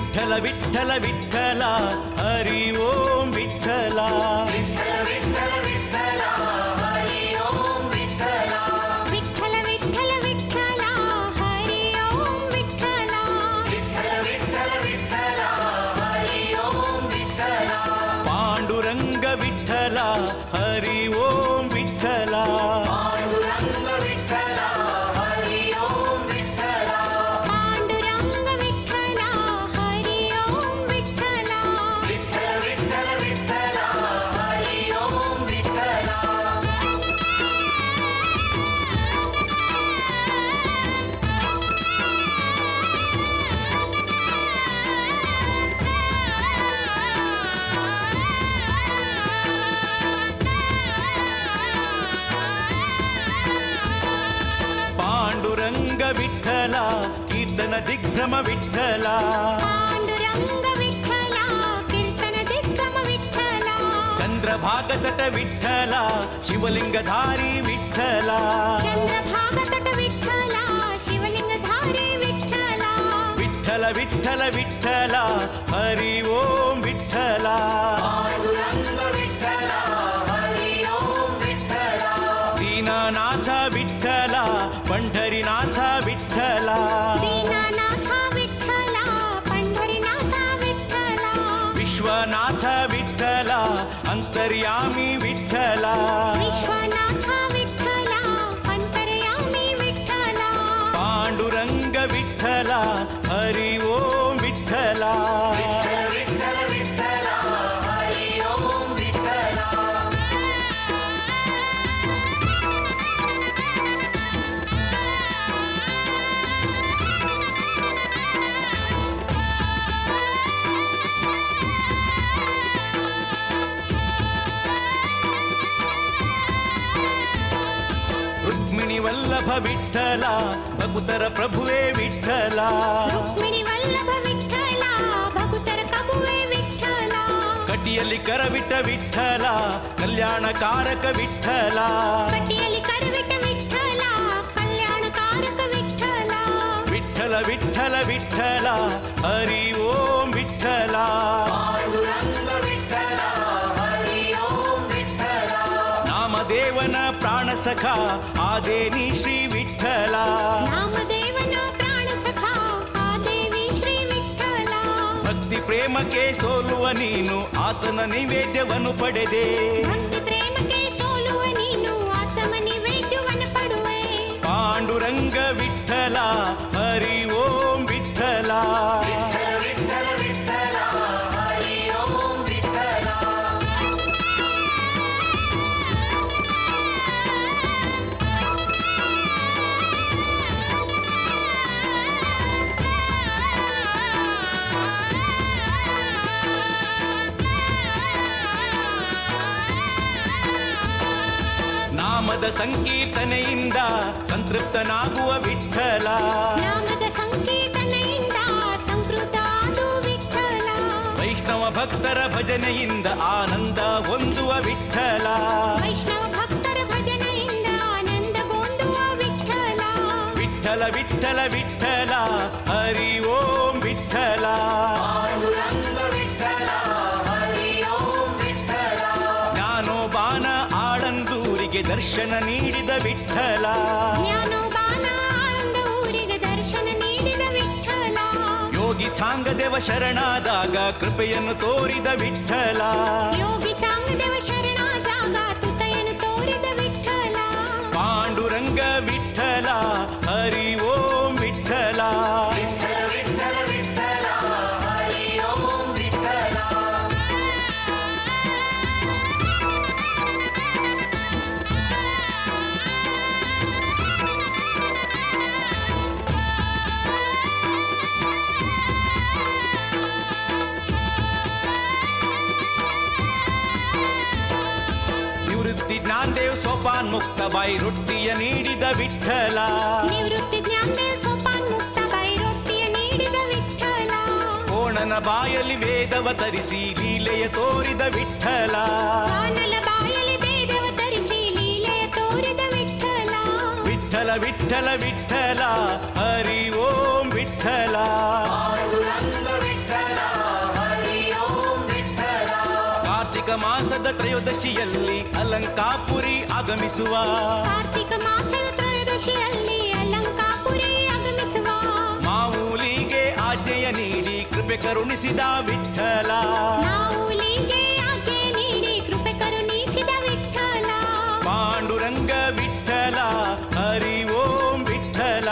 ವಿಠಲ ವಿಠಲ ವಿಠಲ ಹರಿ ಓಂ ವಿಠಲ ವಿಠಲ ವಿಠಲ ವಿಠಲ ಹರಿ ಓಂ ವಿಠಲ ಪಾಂಡುರಂಗ ವಿಠಲ ಹರಿ ಓಂ ವಿಠಲ ಪಾಂಡುರಂಗ ವಿಠಲ ಹರಿ ಓಂ ವಿಠಲ ಪಾಂಡುರಂಗ ವಿಠಲ ಕೀರ್ತನ ದಿಗ್ಭ್ರಮ ವಿಠಲ ಪಾಂಡುರಂಗ ವಿಠಲ ಕೀರ್ತನ ದಿಗ್ಗಮ ವಿಠಲ ಚಂದ್ರಭಾಗ ತಟ ವಿಠಲ ಶಿವಲಿಂಗಧಾರಿ ವಿಠಲ ಚಂದ್ರಭಾಗ ತಟ ವಿಠಲ ಶಿವಲಿಂಗಧಾರಿ ವಿಠಲ ವಿಠಲ ವಿಠಲ ವಿಠಲ ಹರಿ ಓಂ ವಿಠಲ ದೀನನಾಥ ವಿಠಲ ಪಂಢರಿನಾಥ ವಿಠಲ ದೀನನಾಥ ವಿಠಲ ಪಂಢರಿನಾಥ ವಿಠಲ ವಿಶ್ವನಾಥ ವಿಠಲ ಅಂತರ್ಯಾಮಿ ವಿಠಲ ವಿಶ್ವನಾಥ ವಿಠಲ ಅಂತರ್ಯಾಮಿ ವಿಠಲ ಪಾಂಡುರಂಗ ವಿಠಲ ಹರಿ ಓಂ ವಿಠಲ ರುಕ್ಮಿಣಿ ವಲ್ಲಭ ವಿಠಲ ಭಕುತರ ಪ್ರಭುವೇ ವಿಠಲ ರುಕ್ಮಿಣಿ ವಲ್ಲಭ ವಿಠಲ ಭಕುತರ ಕಬುವೆ ವಿಠಲ ಕಟಿಯಲ್ಲಿ ಕರವಿಟ ವಿಠಲ ಕಲ್ಯಾಣಕಾರಕ ವಿಠಲ ಕಟ್ಟಿಯಲ್ಲಿ ಕರವಿಟ ವಿಠಲ ಕಲ್ಯಾಣಕಾರಕ ವಿಠಲ ವಿಠಲ ವಿಠಲ ವಿಠಲ ಹರಿ ಓಂ ವಿಠಲ ನಾಮದೇವನ ಪ್ರಾಣ ಸಖ ಆದೇನಿ ಶ್ರೀ ವಿಠಲ ನಾಮದೇವನ ಪ್ರಾಣ ಸಖ ಆ ದೇವಿ ಶ್ರೀ ವಿಠಲ ಭಕ್ತಿ ಪ್ರೇಮಕ್ಕೆ ಸೋಲುವ ನೀನು ಆತನ ನೈವೇದ್ಯವನ್ನು ಪಡೆದೆ ಭಕ್ತಿ ಪ್ರೇಮಕ್ಕೆ ಸೋಲುವ ನೀನು ಆತಮ ನಿವೇದ್ಯವನ ಪಡುವೆ ಪಾಂಡುರಂಗ ವಿಠಲ ಹರಿ ಓಂ ವಿಠಲ ನಾಮದ ಸಂಕೀರ್ತನೆಯಿಂದ ಸಂತೃಪ್ತನಾಗುವ ವಿಠಲ ನಾಮದ ಸಂಕೀರ್ತನೆಯಿಂದ ಸಂಕೃತ ಅದು ವಿಠಲ ವೈಷ್ಣವ ಭಕ್ತರ ಭಜನೆಯಿಂದ ಆನಂದ ಹೊಂದುವ ವಿಠಲ ವೈಷ್ಣವ ಭಕ್ತರ ಭಜನೆಯಿಂದ ಆನಂದಗೊಂಡುವ ವಿಠಲ ವಿಠಲ ವಿಠಲ ವಿಠಲ ಹರಿ ಓಂ ವಿಠಲ ಜ್ಞಾನೋಬಾನ ಆಳಂದೂರಿಗೆ ದರ್ಶನ ನೀಡಿದ ವಿಠಲ ಜ್ಞಾನೋಬಾನ ಆಳಂದ ಊರಿಗೆ ದರ್ಶನ ನೀಡಿದ ವಿಠಲ ಯೋಗಿ ಛಾಂಗದೇವ ಶರಣಾದಾಗ ಕೃಪೆಯನ್ನು ತೋರಿದ ವಿಠಲ ಯೋಗಿ ಚಾಂಗದೇವ ಶರಣಾದಾಗ ತುತಯನ್ನು ತೋರಿದ ವಿಠಲ ಪಾಂಡುರಂಗ ವಿಠಲ ಹರಿ ಓಂ ವಿಠಲ ನಿವೃತ್ತಿ ಜ್ಞಾನದೇವ್ ಸೋಪಾನ್ ಮುಕ್ತ ಬಾಯಿ ರೊಟ್ಟಿಯ ನೀಡಿದ ವಿಠಲ ನಿವೃತ್ತಿ ಜ್ಞಾನದೇವ ಸೋಪಾನ್ ಮುಕ್ತ ಬೈ ರೊಟ್ಟಿಯ ನೀಡಿದ ವಿಠಲ ಕೋಣನ ಬಾಯಲ್ಲಿ ವೇದವ ತರಿಸಿ ಲೀಲೆಯ ತೋರಿದ ವಿಠಲ ಕಾನಲ ಬಾಯಲಿ ದೇದವ ತರಿಸಿ ಲೀಲೆಯ ತೋರಿದ ವಿಠಲ ವಿಠಲ ವಿಠಲ ವಿಠಲ ಹರಿ ಓಂ ವಿಠಲ ಪಾಂಡುರಂಗ ವಿಠಲ ಕಾರ್ತಿಕ ಮಾಸದ ತ್ರಯೋದಶಿಯಲ್ಲಿ ಅಲಂಕಾಪುರಿ ಆಗಮಿಸುವ ಕಾರ್ತಿಕ ಮಾಸದ ತ್ರಯೋದಶಿಯಲ್ಲಿ ಅಲಂಕಾಪುರಿ ಆಗಮಿಸುವ ಮಾಮೂಲಿಗೆ ಆಜ್ಞೆಯ ನೀಡಿ ಕೃಪೆ ಕರುಣಿಸಿದ ವಿಠಲ ನಾವುಲಿಗೆ ಆಜ್ಞೆ ನೀಡಿ ಕೃಪೆ ಕರುಣಿಸಿದ ವಿಠಲ ಪಾಂಡುರಂಗ ವಿಠಲ ಹರಿ ಓಂ ವಿಠಲ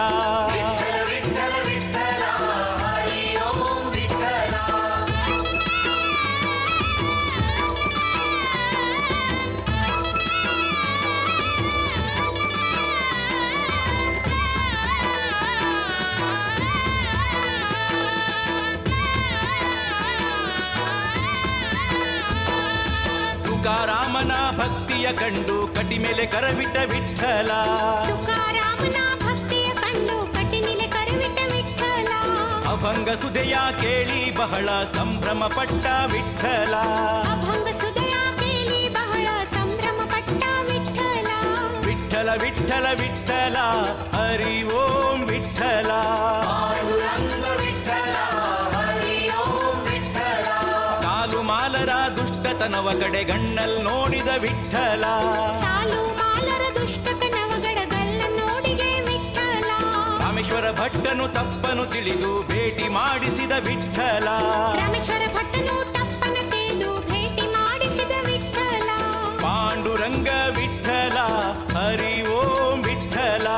ತುಕಾರಾಮನ ಭಕ್ತಿಯ ಕಂಡು ಕಟಿ ಮೇಲೆ ಕರವಿಟ ವಿಠಲ ತುಕಾರಾಮನ ಭಕ್ತಿಯ ಕಂಡು ಕಟ್ಟಿನಿಲೆ ಕರುವಿಟ ವಿಠಲ ಅಭಂಗ ಸುದೆಯ ಕೇಳಿ ಬಹಳ ಸಂಭ್ರಮ ಪಟ್ಟ ವಿಠಲ ಅಭಂಗ ಸುದಯ ಕೇಳಿ ಬಹಳ ಸಂಭ್ರಮ ಪಟ್ಟ ವಿಠಲ ವಿಠಲ ವಿಠಲ ವಿಠಲ ಹರಿ ಓಂ ವಿಠಲ ಸಾಲು ಮಾಲರ ದುಷ್ಟತನವ ಕಡೆ ಗಣ್ಣಲ್ ನೋಡಿದ ವಿಠಲ ಸಾಲು ಮಾಲರ ದುಷ್ಟಕ ನವಗಡಗಲ್ಲ ನೋಡಿಗೆ ವಿಠಲ ರಾಮೇಶ್ವರ ಭಟ್ಟನು ತಪ್ಪನು ತಿಳಿದು ಭೇಟಿ ಮಾಡಿಸಿದ ವಿಠಲ ರಾಮೇಶ್ವರ ಭಟ್ಟನು ತಪ್ಪನ ತಿಳಿದು ಭೇಟಿ ಮಾಡಿಸಿದ ವಿಠಲ ಪಾಂಡುರಂಗ ವಿಠಲ ಹರಿ ಓಂ ವಿಠಲ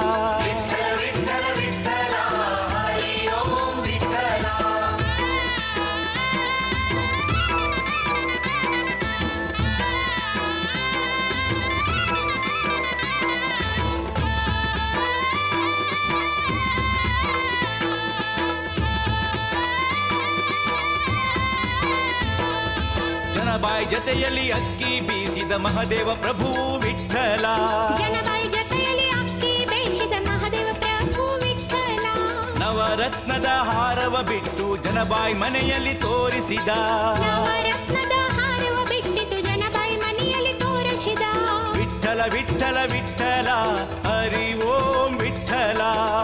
ಜನಬಾಯ್ ಜತೆಯಲ್ಲಿ ಅಕ್ಕಿ ಬೀಸಿದ ಮಹದೇವ ಪ್ರಭುವು ವಿಠಲ ಜನಬಾಯಿ ಜೊತೆಯಲ್ಲಿ ಅಕ್ಕಿ ಬೇಯಿಸಿದ ಮಹಾದೇವ ಪ್ರಭು ವಿಠಲ ನವರತ್ನದ ಹಾರವ ಬಿಟ್ಟು ಜನಬಾಯ್ ಮನೆಯಲ್ಲಿ ತೋರಿಸಿದ ನವರತ್ನದ ಹಾರವ ಬಿಟ್ಟಿತು ಜನಬಾಯಿ ಮನೆಯಲ್ಲಿ ತೋರಿಸಿದ ವಿಠಲ ವಿಠಲ ವಿಠಲ ಹರಿ ಓಂ ವಿಠಲ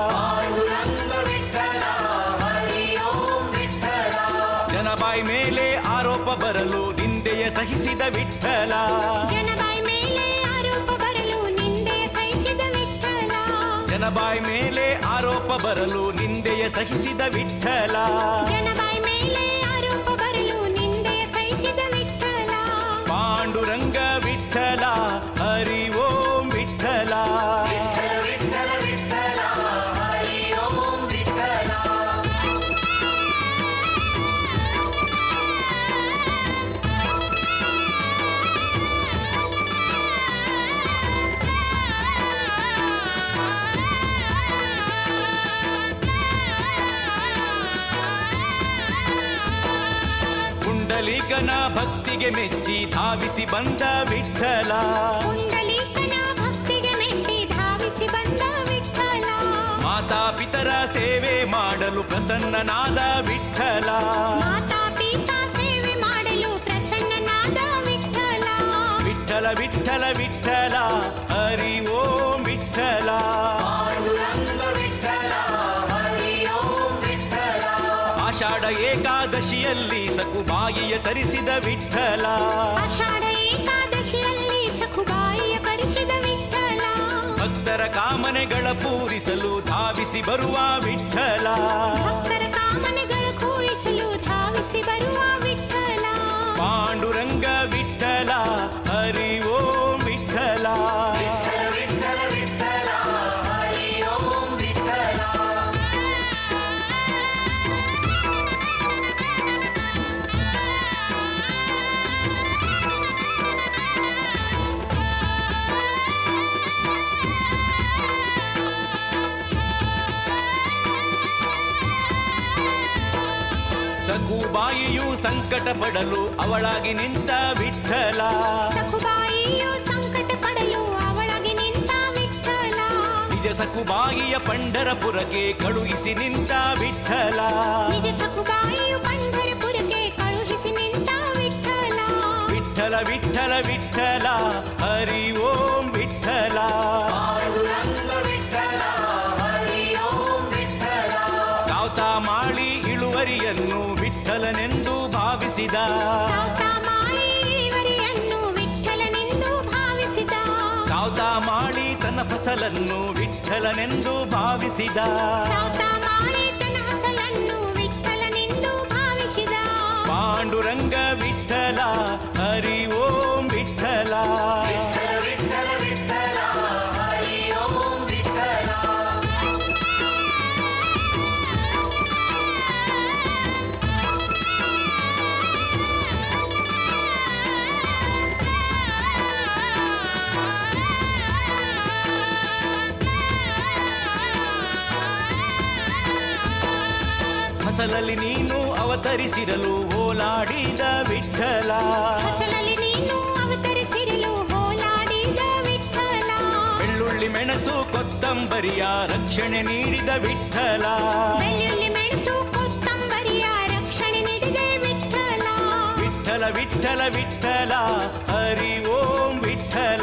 ಜನಬಾಯ್ ಮೇಲೆ ಆರೋಪ ಬರಲು ನಿಂದೆಯ ಸಹಿಸಿದ ವಿಠಲ ಜನಬಾಯಿ ಮೇಲೆ ಆರೋಪ ಬರಲು ನಿಂದೆ ಸಹಿಸಿದ ವಿಠಲ ಜನಬಾಯ್ ಮೇಲೆ ಆರೋಪ ಬರಲು ನಿಂದೆಯ ಸಹಿಸಿದ ವಿಠಲ ಜನಬಾಯಿ ಮೇಲೆ ಆರೋಪ ಬರಲು ನಿಂದೆ ಸಹಿಸಿದ ವಿಠಲ ಪಾಂಡುರಂಗ ವಿಠಲ ಹರಿ ಓಂ ವಿಠಲ ಪುಂಡಲೀಕನ ಭಕ್ತಿಗೆ ಮೆಚ್ಚಿ ಧಾವಿಸಿ ಬಂದ ವಿಠಲ ಪುಂಡಲೀಕನ ಭಕ್ತಿಗೆ ಮೆಟ್ಟಿ ಧಾವಿಸಿ ಬಂದ ವಿಠಲ ಮಾತಾ ಪಿತರ ಸೇವೆ ಮಾಡಲು ಪ್ರಸನ್ನನಾದ ವಿಠಲ ಮಾತಾ ಪೀತಾ ಸೇವೆ ಮಾಡಲು ಪ್ರಸನ್ನನಾದ ವಿಠಲ ವಿಠಲ ವಿಠಲ ವಿಠಲ ಹರಿ ಓಂ ವಿಠಲ ಆಷಾಢ ಏಕಾದಶಿಯಲ್ಲಿ ಸಕುಬಾಯಿಯ ತರಿಸಿದ ವಿಠಲ ಆಷಾಢ ಏಕಾದಶಿಯಲ್ಲಿ ಸಖುಬಾಯಿಯ ಕರೆಸಿದ ವಿಠಲ ಭಕ್ತರ ಕಾಮನೆಗಳ ಪೂರಿಸಲು ಧಾವಿಸಿ ಬರುವ ವಿಠಲ ಭಕ್ತರ ಕಾಮನೆಗಳ ಕೂಯಿಸಲು ಧಾವಿಸಿ ಬರುವ ವಿಠಲ ಪಾಂಡುರಂಗ ವಿಠಲ ಹರಿ ಓಂ ವಿಠಲ ಸಕುಬಾಯಿಯು ಸಂಕಟ ಪಡಲು ಅವಳಾಗಿ ನಿಂತ ವಿಠಲ ಸಖುಬಾಯಿಯು ಸಂಕಟ ಪಡಲು ಅವಳಗೆ ನಿಂತ ವಿಠಲ ನಿಜ ಸಕುಬಾಯಿಯ ಪಂಡರಪುರಕ್ಕೆ ಕಳುಹಿಸಿ ನಿಂತ ವಿಠಲ ನಿಜ ಸಖುಬಾಯಿಯು ಪಂಢರಪುರಕ್ಕೆ ಕಳುಹಿಸಿ ನಿಂತ ವಿಠಲ ವಿಠಲ ವಿಠಲ ವಿಠಲ ಹರಿ ಓಂ ವಿಠಲ ಸಾವ್ತ ಮಾಡಿ ಇಳುವರಿಯನ್ನು ವಿಠಲ ವಿಠಲನೆಂದು ಭಾವಿಸಿದ ಸಾತ ಮಾಡಿ ಇವರಿಯನ್ನು ವಿಠಲನೆಂದು ಭಾವಿಸಿದ ಸಾವ್ತ ಮಾಡಿ ತನ್ನ ಫಸಲನ್ನು ವಿಠಲನೆಂದು ಭಾವಿಸಿದ ಸಾತ ಮಾಡಿ ತನ್ನ ಹಸಲನ್ನು ವಿಠಲನೆಂದು ಭಾವಿಸಿದ ಪಾಂಡುರಂಗ ವಿಠಲ ಹರಿ ಓಂ ವಿಠಲ ಫಸಲಲ್ಲಿ ನೀನು ಅವತರಿಸಿರಲು ಓಲಾಡಿದ ವಿಠಲ ಹಸಲಲ್ಲಿ ನೀನು ಅವತರಿಸಿರಲು ಹೋಲಾಡಿದ ವಿಠಲ ಬೆಳ್ಳುಳ್ಳಿ ಮೆಣಸು ಕೊತ್ತಂಬರಿಯ ರಕ್ಷಣೆ ನೀಡಿದ ವಿಠಲ ಬೆಳ್ಳುಳ್ಳಿ ಮೆಣಸು ಕೊತ್ತಂಬರಿಯ ರಕ್ಷಣೆ ನೀಡಿದೆ ವಿಠಲ ವಿಠಲ ವಿಠಲ ವಿಠಲ ಹರಿ ಓಂ ವಿಠಲ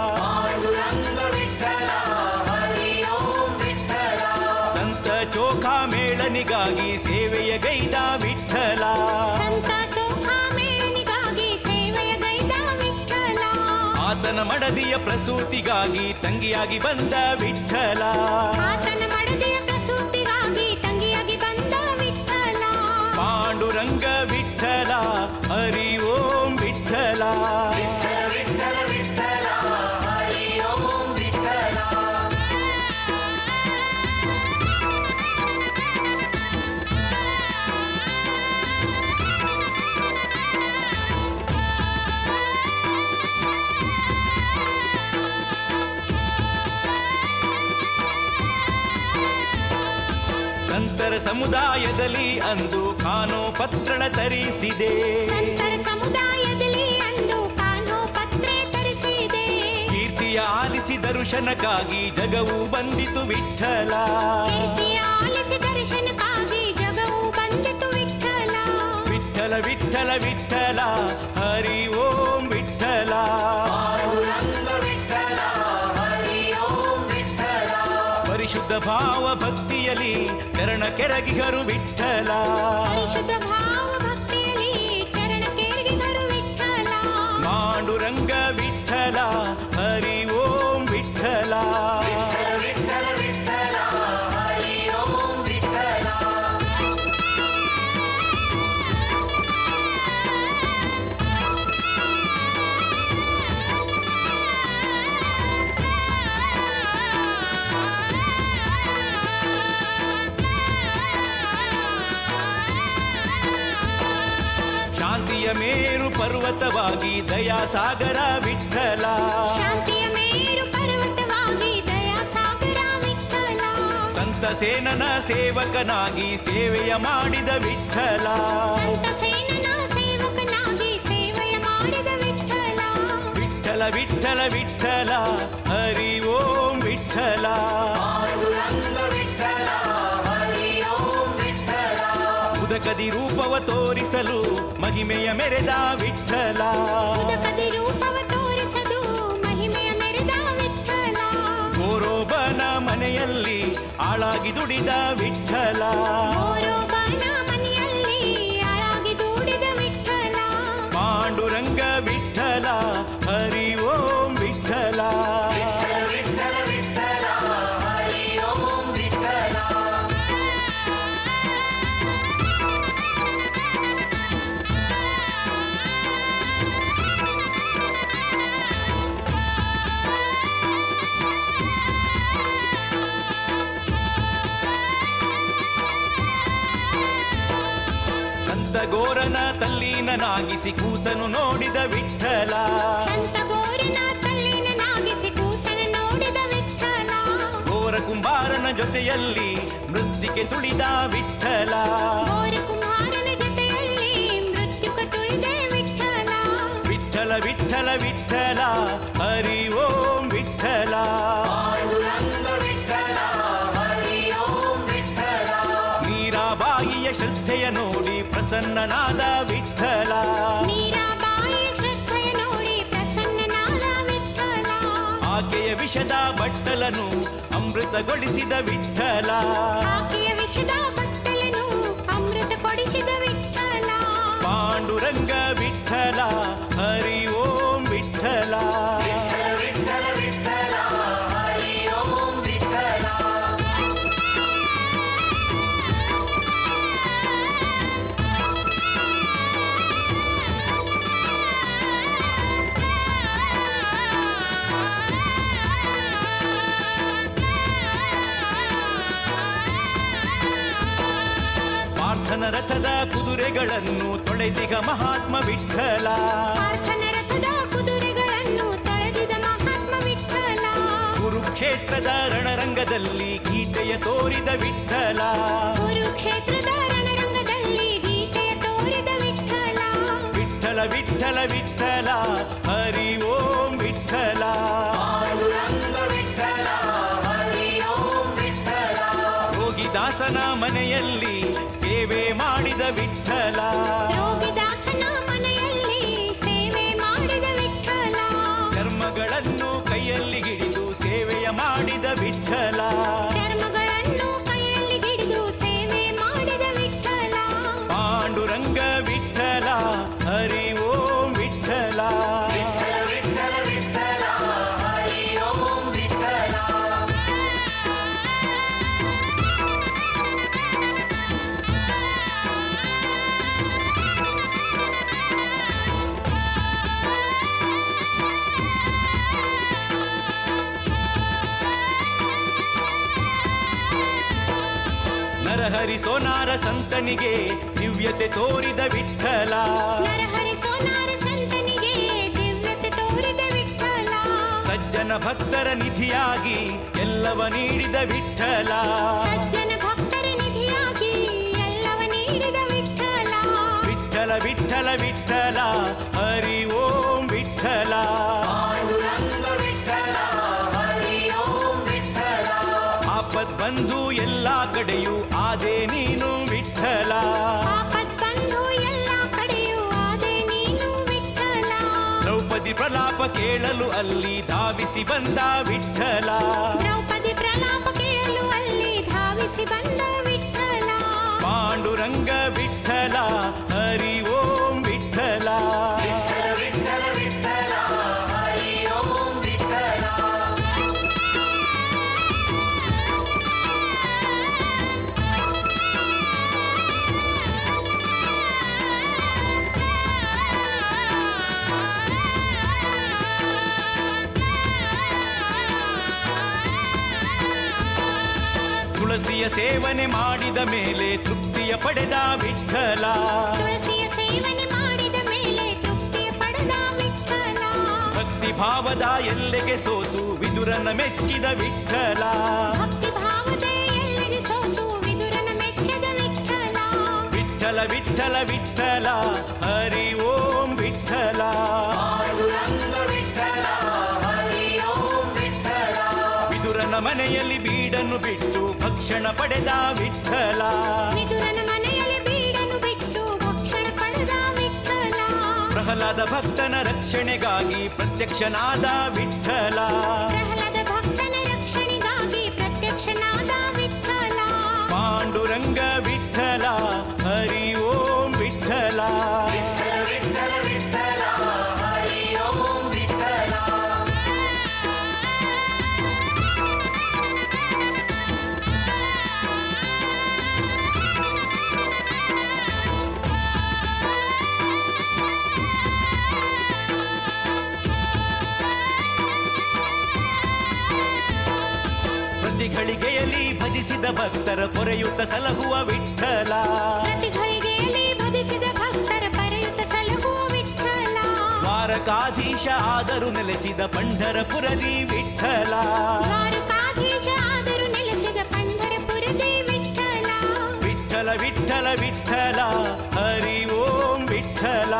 ಸಂತ ಚೋಖ ಮೇಳನಿಗಾಗಿ ಸೇವೆಯ ಗೈದ ವಿಠಲ ಸಂತ ಚೋಖಾಮೇಳನಿಗಾಗಿ ಸೇವೆಯ ಗೈದ ವಿಠಲ ಆತನ ಮಡದಿಯ ಪ್ರಸೂತಿಗಾಗಿ ತಂಗಿಯಾಗಿ ಬಂದ ವಿಠಲ ಆತನ ಮಡದಿಯ ಪ್ರಸೂತಿಗಾಗಿ ತಂಗಿಯಾಗಿ ಬಂದ ವಿಠಲ ಪಾಂಡುರಂಗ ವಿಠಲ ಹರಿ ಓಂ ವಿಠಲ ಸಂತರ ಸಮುದಾಯದಲ್ಲಿ ಅಂದು ಕಾನೋ ಪತ್ರಳ ತರಿಸಿದೆ ಸಂತರ ಸಮುದಾಯದಲ್ಲಿ ಅಂದು ಕಾನೋ ಪತ್ರೆ ತರಿಸಿದೆ ಕೀರ್ತಿಯ ಆಲಿಸಿ ದರ್ಶನಕ್ಕಾಗಿ ಜಗವು ಬಂದಿತು ವಿಠಲ ಕೀರ್ತಿಯ ಆಲಿಸಿ ದರ್ಶನಕ್ಕಾಗಿ ಜಗವು ಬಂದಿತು ವಿಠಲ ವಿಠಲ ವಿಠಲ ವಿಠಲ ಹರಿ ಓಂ ವಿಠಲ ಪರಿಶುದ್ಧ ಭಾವ ಭಕ್ತಿಯಲ್ಲಿ ಚರಣ ಕೆರಗಿಗರು ವಿಠಲ ಪರಿಶುದ್ಧ ಭಾವ ಭಕ್ತಿಯಲ್ಲಿ ಚರಣ ಕೇರಿಗರು ವಿಠಲ ಮಾಂಡುರಂಗ ವಿಠಲ ಹರಿ ಓಂ ವಿಠಲ ಶಾಂತಿಯ ಮೇರು ಪರ್ವತವಾಗಿ ದಯಾಸಾಗರ ವಿಠಲ ಶಾಂತಿಯ ಮೇರು ಪರ್ವತವಾಗಿ ದಯಾ ಸಾಗರ ವಿಠಲ ಸಂತ ಸೇನನ ಸೇವಕನಾಗಿ ಸೇವೆಯ ಮಾಡಿದ ವಿಠಲ ಸಂತ ಸೇನನ ಸೇವಕನಾಗಿ ಸೇವೆಯ ಮಾಡಿದ ವಿಠಲ ವಿಠಲ ವಿಠಲ ವಿಠಲ ಹರಿ ಓಂ ವಿಠಲ ಉದಕದಿ ರೂಪವ ತೋರಿಸಲು ಮಹಿಮೆಯ ಮೆರೆದ ವಿಠಲ ಉದಕದಿ ರೂಪವ ತೋರಿಸದು ಮಹಿಮೆಯ ಮೆರೆದ ವಿಠಲ ಗೌರೋಬನ ಮನೆಯಲ್ಲಿ ಆಳಾಗಿ ದುಡಿದ ವಿಠಲ ಗೌರವನ ಮನೆಯಲ್ಲಿ ಆಳಾಗಿ ದೂಡಿದ ವಿಠಲ ಪಾಂಡುರಂಗ ವಿಠಲ ಹರಿ ಓಂ ವಿಠಲ ಸಂತ ಗೋರನ ತಲ್ಲೀನನಾಗಿಸಿ ಕೂಸನು ನೋಡಿದ ವಿಠಲ ಸಂತ ಗೋರನ ತಲ್ಲಿನನಾಗಿಸಿ ಕೂಸನ ನೋಡಿದ ವಿಠಲ ಗೋರ ಕುಂಬಾರನ ಜೊತೆಯಲ್ಲಿ ಮೃತ್ತಿಗೆ ತುಳಿದ ವಿಠಲ ಗೋರ ಕುಮಾರನ ಜೊತೆಯಲ್ಲಿ ಮೃತ್ಯುಕ ತುಳಿದೆ ವಿಠಲ ವಿಠಲ ವಿಠಲ ವಿಠಲ ಹರಿ ಓಂ ವಿಠಲ ಮೀರಾಬಾಯಿಯ ಶ್ರದ್ಧೆಯ ನೋಡಿ ಪ್ರಸನ್ನನಾದ ವಿಠಲ ಮೀರಾಬಾಯಿ ಶ್ರದ್ಧೆಯ ನೋಡಿ ಪ್ರಸನ್ನನಾದ ವಿಠಲ ಆಕೆಯ ವಿಷದ ಬಟ್ಟಲನು ಅಮೃತಗೊಳಿಸಿದ ವಿಠಲ ಆಕೆಯ ವಿಷದ ಬಟ್ಟಲನು ಅಮೃತ ಕೊಡಿಸಿದ ವಿಠಲ ಪಾಂಡುರಂಗ ವಿಠಲ ಹರಿ ಓಂ ವಿಠಲ ಪಾರ್ಥನ ರಥದ ಕುದುರೆಗಳನ್ನು ತೊಳೆದಿಗ ಮಹಾತ್ಮ ವಿಠಲ ಪಾರ್ಥನ ರಥದ ಕುದುರೆಗಳನ್ನು ತೊಳೆದಿದ ಮಹಾತ್ಮ ವಿಠಲ ಕುರುಕ್ಷೇತ್ರದ ರಣರಂಗದಲ್ಲಿ ಗೀತೆಯ ತೋರಿದ ವಿಠಲ ಕುರುಕ್ಷೇತ್ರದ ರಣರಂಗದಲ್ಲಿ ಗೀತೆಯ ತೋರಿದ ವಿಠಲ ವಿಠಲ ವಿಠಲ ವಿಠಲ ಹರಿ ಓಂ ವಿಠಲ ರೋಗಿದಾಸನ ಮನೆಯಲ್ಲಿ ಸೇವೆ ಮಾಡಿದ ವಿಠಲ ಯೋಗಿದಾಸನ ಮನೆಯಲ್ಲಿ ಸೇವೆ ಮಾಡಿದ ವಿಠಲ ಧರ್ಮಗಳನ್ನು ಕೈಯಲ್ಲಿ ಹಿಡಿದು ಸೇವೆಯ ಮಾಡಿದ ವಿಠಲ ಚರ್ಮಗಳನ್ನು ಕೈಯಲ್ಲಿ ಹಿಡಿದು ಸೇವೆ ಮಾಡಿದ ವಿಠಲ ಪಾಂಡುರಂಗ ವಿಠಲ ಹರಿ ಓಂ ವಿಠಲ ನರಹರಿ ಸೋನಾರ ಸಂತನಿಗೆ ದಿವ್ಯತೆ ತೋರಿದ ವಿಠಲ ನರಹರಿ ಸೋನಾರ ಸಂತನಿಗೆ ದಿವ್ಯತೆ ತೋರಿದ ವಿಠಲ ಸಜ್ಜನ ಭಕ್ತರ ನಿಧಿಯಾಗಿ ಎಲ್ಲವ ನೀಡಿದ ವಿಠಲ ಸಜ್ಜನ ಭಕ್ತರ ನಿಧಿಯಾಗಿ ಎಲ್ಲವ ನೀಡಿದ ವಿಠಲ ವಿಠಲ ವಿಠಲ ವಿಠಲ ಹರಿ ಓಂ ವಿಠಲ ಆಪತ್ ಬಂಧು ಎಲ್ಲ ಕಡೆಯೂ ಆದೆ ನೀನು ವಿಠಲ ಆಪತ್ ಬಂಧು ಎಲ್ಲ ಕಡೆಯೂ ಆದೆ ನೀನು ವಿಠಲ ದ್ರೌಪದಿ ಪ್ರಲಾಪ ಕೇಳಲು ಅಲ್ಲಿ ಧಾವಿಸಿ ಬಂದ ವಿಠಲ ದ್ರೌಪದಿ ಪ್ರಲಾಪ ಕೇಳಲು ಅಲ್ಲಿ ಧಾವಿಸಿ ಬಂದ ವಿಠಲ ಪಾಂಡುರಂಗ ವಿಠಲ ಹರಿ ಓಂ ವಿಠಲ ತುಳಸಿಯ ಸೇವನೆ ಮಾಡಿದ ಮೇಲೆ ತೃಪ್ತಿಯ ಪಡೆದ ವಿಠಲ ತುಳಸಿಯ ಸೇವನೆ ಮಾಡಿದ ಮೇಲೆ ತೃಪ್ತಿಯ ಪಡೆದ ವಿಠಲ ಭಕ್ತಿ ಭಾವದ ಎಲ್ಲೆಗೆ ಸೋತು ವಿದುರನ ಮೆಚ್ಚಿದ ವಿಠಲ ಭಕ್ತಿ ಭಾವದ ಎಲ್ಲೆಗೆ ಸೋತು ವಿದುರನ ಮೆಚ್ಚದ ವಿಠಲ ವಿಠಲ ವಿಠಲ ವಿಠಲ ಹರಿ ಓಂ ವಿಠಲ ವಿದುರನ ಮನೆಯಲ್ಲಿ ಬೀಡನ್ನು ಬಿಟ್ಟು ಭಕ್ಷಣ ಪಡೆದ ವಿಠಲ ವಿದುರನ ಮನೆಯಲ್ಲಿ ಬೀಡನ್ನು ಬಿಟ್ಟು ಭಕ್ಷಣ ಪಡೆದ ವಿಠಲ ಪ್ರಹ್ಲಾದ ಭಕ್ತನ ರಕ್ಷಣೆಗಾಗಿ ಪ್ರತ್ಯಕ್ಷನಾದ ವಿಠಲ ಪ್ರಹ್ಲಾದ ಭಕ್ತನ ರಕ್ಷಣೆಗಾಗಿ ಪ್ರತ್ಯಕ್ಷನಾದ ವಿಠಲ ಪಾಂಡುರಂಗ ವಿಠಲ ಹರಿ ಓಂ ವಿಠಲ ಪ್ರತಿ ಗಳಿಗೆಯಲ್ಲಿ ಭಜಿಸಿದ ಭಕ್ತರ ಪೊರೆಯುತ್ತ ಸಲಹುವ ವಿಠಲ ಪ್ರತಿ ಘಳಿಗೆಯಲ್ಲಿ ಭಜಿಸಿದ ಭಕ್ತರ ಪರೆಯುತ್ತ ಸಲಹುವ ವಿಠಲ ದ್ವಾರಕಾಧೀಶ ಆದರೂ ನೆಲೆಸಿದ ಪಂಢರಪುರದಿ ವಿಠಲ ದ್ವಾರಕಾಧೀಶ ಆದರೂ ನೆಲೆಸಿದ ಪಂಢರಪುರದೇ ವಿಠಲ ವಿಠಲ ವಿಠಲ ವಿಠಲ ಹರಿ ಓಂ ವಿಠಲ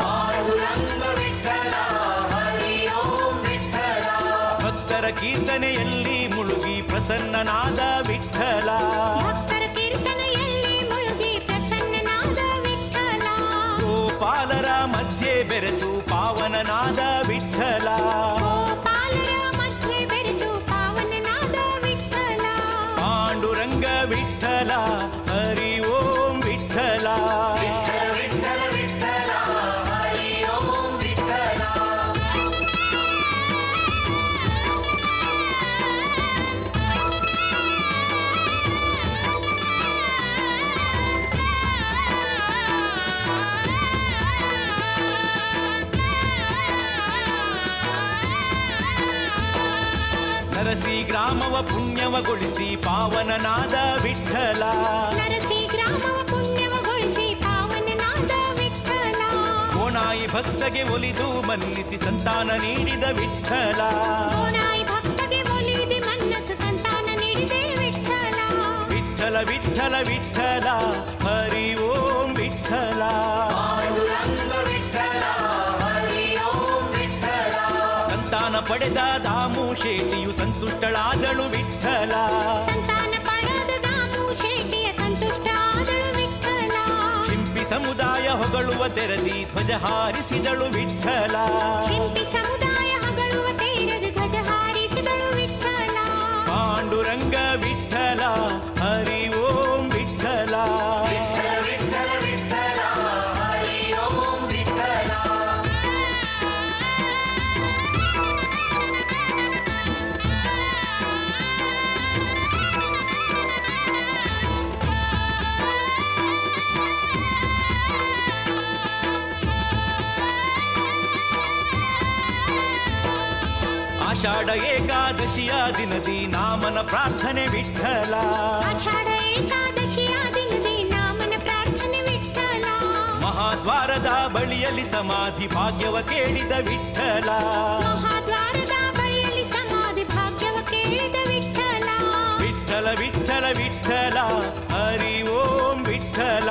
ಭಕ್ತರ ಕೀರ್ತನೆಯಲ್ಲಿ ಮುಳುಗಿ ಪ್ರಸನ್ನನಾದ ವಿಠಲ ಭಕ್ತರ ಕೀರ್ತನೆಯಲ್ಲಿ ಮುಳುಗಿ ಪ್ರಸನ್ನನಾದ ವಿಠಲ ಗೋಪಾಲರ ಮಧ್ಯೆ ಬೆರೆತು ಪಾವನನಾದ ವಿಠಲ ಗೋಪಾಲರ ಮಧ್ಯೆ ಬೆರೆತು ಪಾವನನಾದ ವಿಠಲ ಪಾಂಡುರಂಗ ವಿಠಲ ಹರಿ ಓಂ ವಿಠಲ ವಿಠಲ ಗ್ರಾಮವ ಪುಣ್ಯವಗೊಳಿಸಿ ಪಾವನನಾದ ವಿಠಲ ನರಸಿ ಗ್ರಾಮವ ಪುಣ್ಯವಗೊಳಿಸಿ ಪಾವನನಾದ ವಿಠಲ ಕೋಣಾಯಿ ಭಕ್ತಗೆ ಒಲಿದು ಮನ್ನಿಸಿ ಸಂತಾನ ನೀಡಿದ ವಿಠಲ ಕೋಣಾಯಿ ಭಕ್ತಗೆ ಒಲಿದೆ ಮನ್ನಸು ಸಂತಾನ ನೀಡಿದೆ ವಿಠಲ ವಿಠಲ ವಿಠಲ ವಿಠಲ ಹರಿ ಓಂ ವಿಠಲ ಸಂತಾನ ಪಡೆದ ದಾಮು ಶೇಟಿಯು ಸಂತುಷ್ಟಳಾದಳು ವಿಠಲ ಸಂತಾನ ಪಡೆದ ದಾಮು ಶೇಟಿಯ ಸಂತುಷ್ಟ ಆದಳು ವಿಠಲ ಶಿಂಪಿ ಸಮುದಾಯ ಹೊಗಳುವ ತೆರದಿ ಧ್ವಜ ಹಾರಿಸಿದಳು ವಿಠಲ ಶಿಂಪಿ ಸಮುದಾಯ ಹಗಳುವ ತೇರದ ಧ್ವಜ ಹಾರಿಸಿದಳು ವಿಠಲ ಪಾಂಡುರಂಗ ವಿಠಲ ಹರಿ ಓಂ ವಿಠಲ ಆಷಾಢ ಏಕಾದಶಿಯ ದಿನದಿ ನಾಮನ ಪ್ರಾರ್ಥನೆ ವಿಠಲ ಆಷಾಢ ಏಕಾದಶಿಯ ದಿನದಿ ನಾಮನ ಪ್ರಾರ್ಥನೆ ವಿಠಲ ಮಹಾದ್ವಾರದ ಬಳಿಯಲ್ಲಿ ಸಮಾಧಿ ಭಾಗ್ಯವ ಕೇಳಿದ ವಿಠಲ ಮಹಾದ್ವಾರದ ಬಳಿಯಲ್ಲಿ ಸಮಾಧಿ ಭಾಗ್ಯವ ಕೇಳಿದ ವಿಠಲ ವಿಠಲ ವಿಠಲ ವಿಠಲ ಹರಿ ಓಂ ವಿಠಲ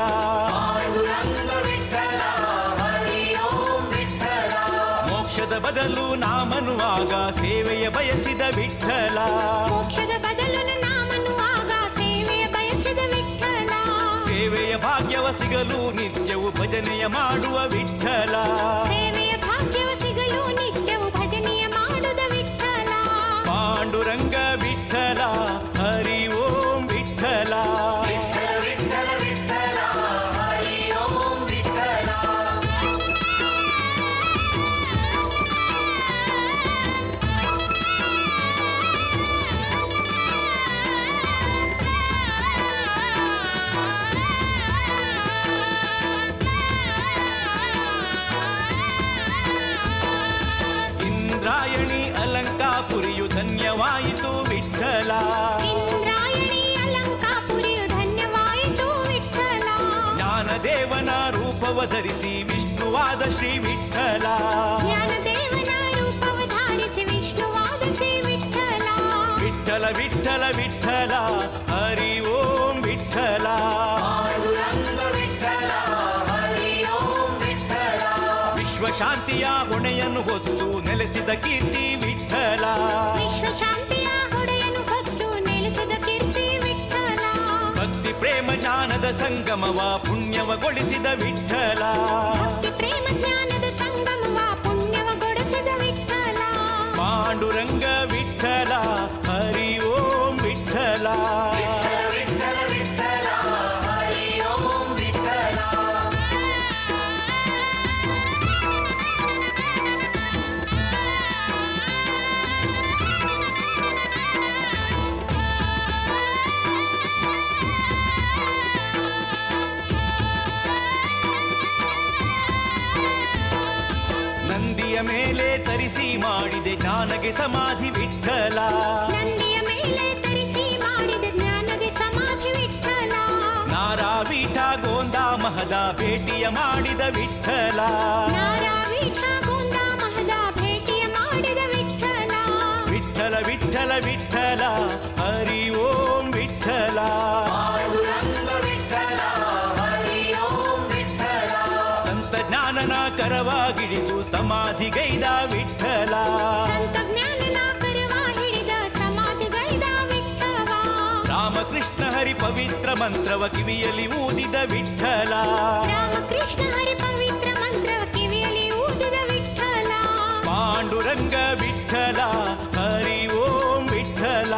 ಮೋಕ್ಷದ ಬದಲು ನಾಮನುವಾಗ ಸೇವೆಯ ಬಯಸಿದ ವಿಠಲ ಮೋಕ್ಷದ ಬದಲು ನಾಮನುವಾಗ ಸೇವೆಯ ಬಯಸಿದ ವಿಠಲ ಸೇವೆಯ ಭಾಗ್ಯವ ಸಿಗಲು ನಿತ್ಯವು ಭಜನೆಯ ಮಾಡುವ ವಿಠಲ ಸೇವೆಯ ಭಾಗ್ಯವ ಸಿಗಲು ನಿತ್ಯವು ಭಜನೆಯ ಮಾಡುದ ವಿಠಲ ಪಾಂಡುರಂಗ ವಿಠಲ ಹರಿ ಓಂ ವಿಠಲ ಇಂದ್ರಾಯಣಿ ಅಲಂಕಾಪುರಿಯು ಧನ್ಯವಾಯಿತು ವಿಠಲ ಇಂದ್ರಾಯಣಿ ಅಲಂಕಾಪುರಿಯು ಧನ್ಯವಾಯಿತು ವಿಠಲ ಜ್ಞಾನದೇವನ ರೂಪವ ಧರಿಸಿ ವಿಷ್ಣುವಾದ ಶ್ರೀ ವಿಠಲ ಜ್ಞಾನದೇವನ ರೂಪವ ಧಾರಿಸಿ ವಿಷ್ಣುವಾದ ಶ್ರೀ ವಿಠಲ ವಿಠಲ ವಿಠಲ ವಿಠಲ ಹರಿ ಓಂ ವಿಠಲ ವಿಶ್ವಶಾಂತಿಯ ಹೊಣೆಯನ್ನು ಹೊತ್ತು ನೆಲೆಸಿದ ಕೀರ್ತಿ ವಿಠಲ ವಿಶ್ವ ಶಾಂತಿಯ ಹೊಡೆಯನು ಹೊತ್ತು ನೆಲೆಸಿದ ಕೀರ್ತಿ ವಿಠಲ ಭಕ್ತಿ ಪ್ರೇಮ ಜ್ಞಾನದ ಸಂಗಮವ ಪುಣ್ಯವಗೊಳಿಸಿದ ವಿಠಲ ಭಕ್ತಿ ಪ್ರೇಮ ಜ್ಞಾನದ ಸಂಗಮವ ಪುಣ್ಯವಗೊಳಿಸಿದ ವಿಠಲ ಪಾಂಡುರಂಗ ವಿಠಲ ಹರಿ ಓಂ ವಿಠಲ ನಂದಿಯ ಮೇಲೆ ತರಿಸಿ ಮಾಡಿದೆ ಜ್ಞಾನಗೆ ಸಮಾಧಿ ವಿಠಲ ನಂದಿಯ ಮೇಲೆ ತರಿಸಿ ಮಾಡಿದ ಜ್ಞಾನಗೆ ಸಮಾಧಿ ವಿಠಲ ನಾರಾವೀಠ ಗೋಂದ ಮಹದ ಭೇಟಿಯ ಮಾಡಿದ ವಿಠಲ ನಾರಾವೀಠ ಗೋಂದ ಮಹದ ಭೇಟಿಯ ಮಾಡಿದ ವಿಠಲ ವಿಠಲ ವಿಠಲ ವಿಠಲ ಹರಿ ಓಂ ವಿಠಲ ಸಂತ ಜ್ಞಾನನ ಕರವಾಗಿಡಿದು ಸಮಾಧಿಗೈದ ವಿಠಲ ಸಂತ ಜ್ಞಾನನ ಕರುವ ಹಿಡಿದ ಸಮಾಧಿಗೈದ ವಿಠಲ ರಾಮಕೃಷ್ಣ ಹರಿ ಪವಿತ್ರ ಮಂತ್ರವ ಕಿವಿಯಲ್ಲಿ ಊದಿದ ವಿಠಲ ರಾಮಕೃಷ್ಣ ಹರಿ ಪವಿತ್ರ ಮಂತ್ರವ ಕಿವಿಯಲ್ಲಿ ಊದಿದ ವಿಠಲ ಪಾಂಡುರಂಗ ವಿಠಲ ಹರಿ ಓಂ ವಿಠಲ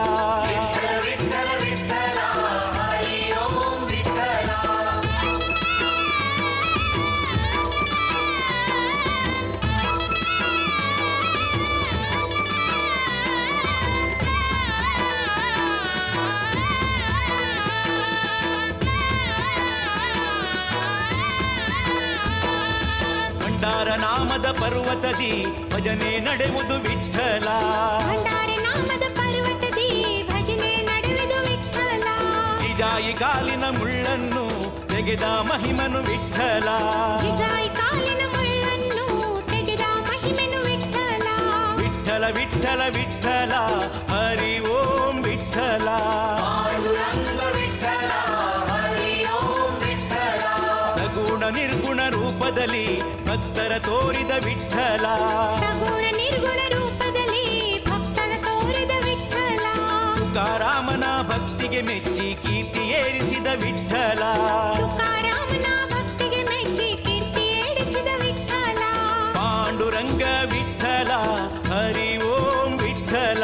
ಭಂಡಾರ ನಾಮದ ಪರ್ವತದಿ ಭಜನೆ ನಡೆಯುವುದು ವಿಠಲ ಭಂಡಾರ ನಾಮದ ಪರ್ವತದಿ ಜಿಜಾಯಿ ಕಾಲಿನ ಮುಳ್ಳನ್ನು ತೆಗೆದ ಮಹಿಮನು ವಿಠಲ ಜಿಜಾಯಿ ಕಾಲಿನ ಮುಳ್ಳನ್ನು ತೆಗೆದ ಮಹಿಮೆನು ವಿಠಲ ವಿಠಲ ವಿಠಲ ವಿಠಲ ಹರಿ ಓಂ ವಿಠಲ ಸಗುಣ ನಿರ್ಗುಣ ರೂಪದಲ್ಲಿ ಭಕ್ತರ ತೋರಿದ ವಿಠಲ ಸಗುಣ ನಿರ್ಗುಣ ರೂಪದಲ್ಲಿ ಭಕ್ತರ ತೋರಿದ ವಿಠಲ ತುಕಾರಾಮನ ಭಕ್ತಿಗೆ ಮೆಚ್ಚಿ ಕೀರ್ತಿ ಏರಿಸಿದ ವಿಠಲ ತುಕಾರಾಮನ ಭಕ್ತಿಗೆ ಮೆಚ್ಚಿ ಕೀರ್ತಿ ಏರಿಸಿದ ವಿಠಲ ಪಾಂಡುರಂಗ ವಿಠಲ ಹರಿ ಓಂ ವಿಠಲ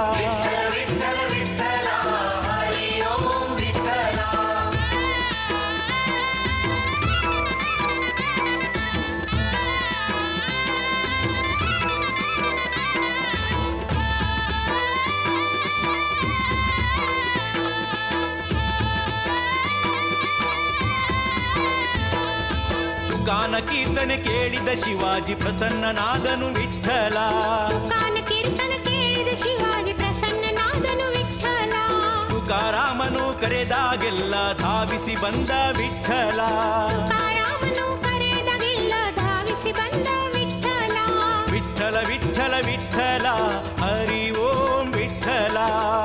ತುಕಾನ ಕೀರ್ತನೆ ಕೇಳಿದ ಶಿವಾಜಿ ಪ್ರಸನ್ನನಾದನು ವಿಠಲ ತುಕಾನ ಕೀರ್ತನ ಕೇಳಿದ ಶಿವಾಜಿ ಪ್ರಸನ್ನನಾದನು ವಿಠಲ ತುಕಾರಾಮನು ಕರೆದಾಗೆಲ್ಲ ಧಾವಿಸಿ ಬಂದ ವಿಠಲ ತುಕಾರಾಮನು ಕರೆದಾಗೆಲ್ಲ ಧಾವಿಸಿ ಬಂದ ವಿಠಲ ವಿಠಲ ವಿಠಲ ವಿಠಲ ಹರಿ ಓಂ ವಿಠಲ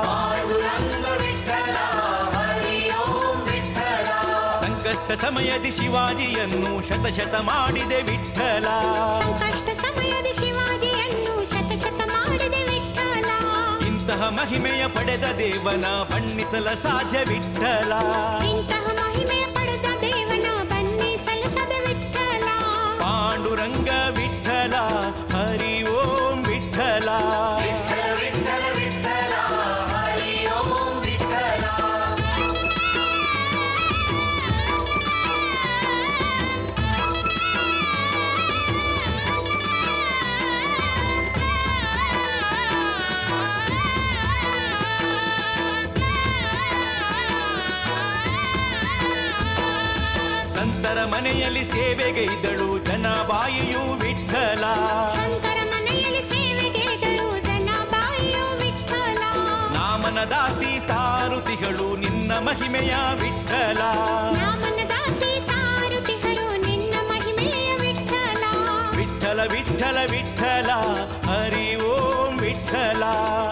ಸಂಕಷ್ಟ ಸಮಯದಿ ಶಿವಾಜಿಯನ್ನು ಶತಶತ ಮಾಡಿದೆ ವಿಠಲ ಸಂಕಷ್ಟ ಸಮಯದ ಶಿವಾಜಿಯನ್ನು ಶತ ಶತ ಮಾಡಿದ ವಿಠಲ ಇಂತಹ ಮಹಿಮೆಯ ಪಡೆದ ದೇವನ ಬಣ್ಣಿಸಲ ಸಾಧ್ಯ ವಿಠಲ ಇಂತಹ ಮಹಿಮೆಯ ಪಡೆದ ದೇವನ ಬನ್ನಿ ಸಲ್ಲಿಸದ ವಿಠಲ ಪಾಂಡುರಂಗ ವಿಠಲ ಹರಿ ಓಂ ವಿಠಲ ಸಂತರ ಮನೆಯಲ್ಲಿ ಸೇವೆಗೈದಳು ಜನಬಾಯಿಯು ವಿಠಲ ಸಂತರ ಮನೆಯಲ್ಲಿ ಸೇವೆಗೆಗಳು ಜನ ಬಾಯಿಯೋ ವಿಠಲ ನಾಮನ ದಾಸಿ ಸಾರುತಿಗಳು ನಿನ್ನ ಮಹಿಮೆಯ ವಿಠಲ ನಾಮನ ದಾಸಿ ಸಾರುತಿಹರು ನಿನ್ನ ಮಹಿಮೆಯ ವಿಠಲ ವಿಠಲ ವಿಠಲ ವಿಠಲ ಹರಿ ಓಂ ವಿಠಲ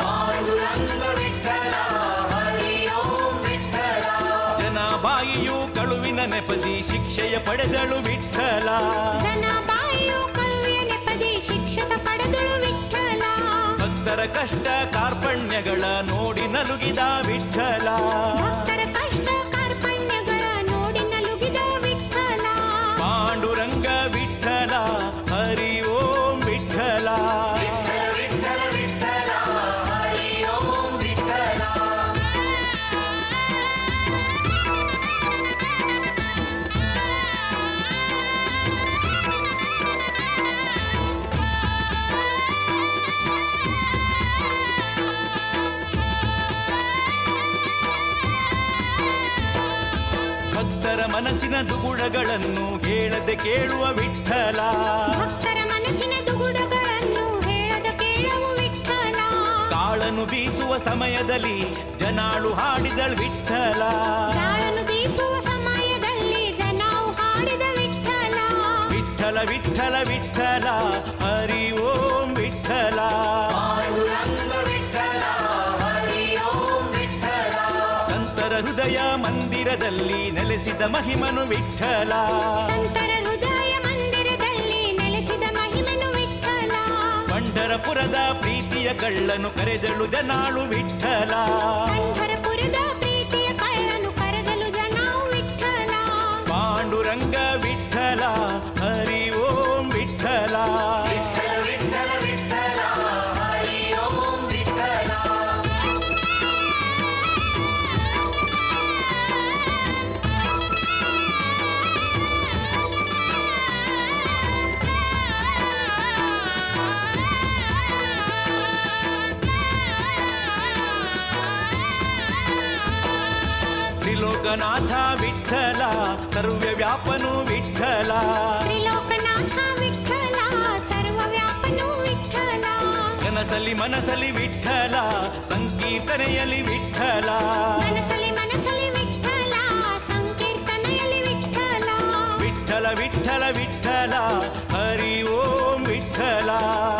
ಜನಬಾಯಿಯು ಕಳುವಿನ ನೆಪದಿ ಶಿಕ್ಷೆಯ ಪಡೆದಳು ವಿಠಲ ಜನ ಬಾಯಿಯೋ ಕಳುವಿಯ ನೆಪದಿ ಶಿಕ್ಷಕ ಪಡೆದಳು ವಿಠಲ ಭಕ್ತರ ಕಷ್ಟ ಕಾರ್ಪಣ್ಯಗಳ ನೋಡಿ ನಲುಗಿದ ವಿಠಲ ಭಕ್ತರ ಕಷ್ಟ ಕಾರ್ಪಣ್ಯಗಳ ನೋಡಿ ನಲುಗಿದ ವಿಠಲ ಪಾಂಡುರಂಗ ವಿಠಲ ಹರಿ ಓಂ ವಿಠಲ ಭಕ್ತರ ಮನಸ್ಸಿನ ದುಗುಡಗಳನ್ನು ಹೇಳದೆ ಕೇಳುವ ವಿಠಲ ಭಕ್ತರ ಮನಸ್ಸಿನ ದುಗುಡಗಳನ್ನು ಹೇಳದ ಕೇಳವು ವಿಠಲ ಕಾಳನು ಬೀಸುವ ಸಮಯದಲ್ಲಿ ಜನಾಳು ಹಾಡಿದಳು ವಿಠಲ ಗಾಳನು ಬೀಸುವ ಸಮಯದಲ್ಲಿ ಜನವು ಹಾಡಿದ ವಿಠಲ ವಿಠಲ ವಿಠಲ ವಿಠಲ ಹರಿ ಓಂ ವಿಠಲ ಸಂತರ ಹೃದಯ ಮಂದಿರದಲ್ಲಿ ನೆಲೆಸಿದ ಮಹಿಮನು ವಿಠಲ ಸಂತರ ಹೃದಯ ಮಂದಿರದಲ್ಲಿ ನೆಲೆಸಿದ ಮಹಿಮೆನು ವಿಠಲ ಪಂಢರಪುರದ ಪ್ರೀತಿಯ ಕಳ್ಳನು ಕರೆದಳು ಜನಾಳು ವಿಠಲ ಪಂಢರಪುರದ ಪ್ರೀತಿಯ ಕಳ್ಳನು ಕರೆದಲು ಜನವು ವಿಠಲ ಪಾಂಡುರಂಗ ವಿಠಲ ಹರಿ ಓಂ ವಿಠಲ ತ್ರಿಲೋಕನಾಥ ವಿಠಲ ಸರ್ವ ವ್ಯಾಪನು ವಿಠಲ ತ್ರಿಲೋಕನಾಥ ವಿಠಲ ಸರ್ವವ್ಯಾಪನು ವಿಠಲ ಕನಸಲಿ ಮನಸಲಿ ವಿಠಲ ಸಂಕೀರ್ತನೆಯಲ್ಲಿ ವಿಠಲ ಮನಸಲಿ ಮನಸಲಿ ವಿಠಲ ವಿಠಲ ವಿಠಲ ಹರಿ ಓಂ ವಿಠಲ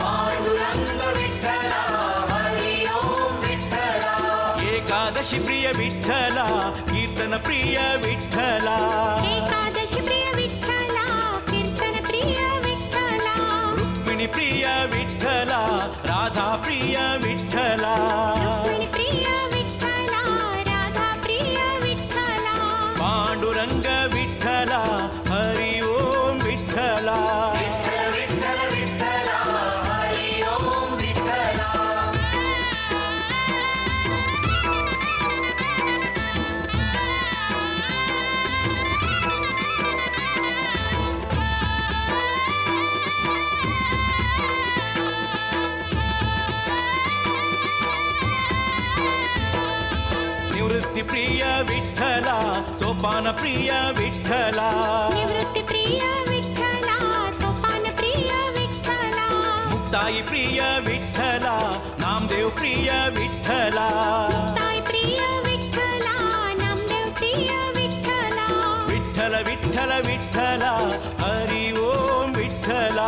ಏಕಾದಶಿ ಪ್ರಿಯ ವಿಠಲ ಕೀರ್ತನ ಪ್ರಿಯ ವಿಠಲ ಏಕಾದಶಿ ಪ್ರಿಯ ವಿಠಲ ಕೀರ್ತನ ಪ್ರಿಯ ವಿಠಲ ರುಕ್ಮಿಣಿ ಪ್ರಿಯ ವಿಠಲ ರಾಧಾ ಪ್ರಿಯ ವಿಠಲ ರುಕ್ಮಿಣಿ ಪ್ರಿಯ ವಿಠಲ ರಾಧಾ ಪ್ರಿಯ ವಿಠಲ ಪಾಂಡುರಂಗ ವಿಠಲ ಹರಿ ಓಂ ವಿಠಲ ನಿವೃತ್ತಿ ಪ್ರಿಯ ವಿಠಲ ಸೋಪಾನ ಪ್ರಿಯ ವಿಠಲ ನಿವೃತ್ತಿ ಪ್ರಿಯ ವಿಠಲ ಸೋಪಾನ ಪ್ರಿಯ ವಿಠಲ ಮುಕ್ತಾಯಿ ಪ್ರಿಯ ವಿಠಲ ನಾಮದೇವ್ ಪ್ರಿಯ ವಿಠಲ ತಾಯಿ ಪ್ರಿಯ ವಿಠಲ ನಮ್ದೇವ್ ಪ್ರಿಯ ವಿಠಲ ವಿಠಲ ವಿಠಲ ವಿಠಲ ಹರಿ ಓಂ ವಿಠಲ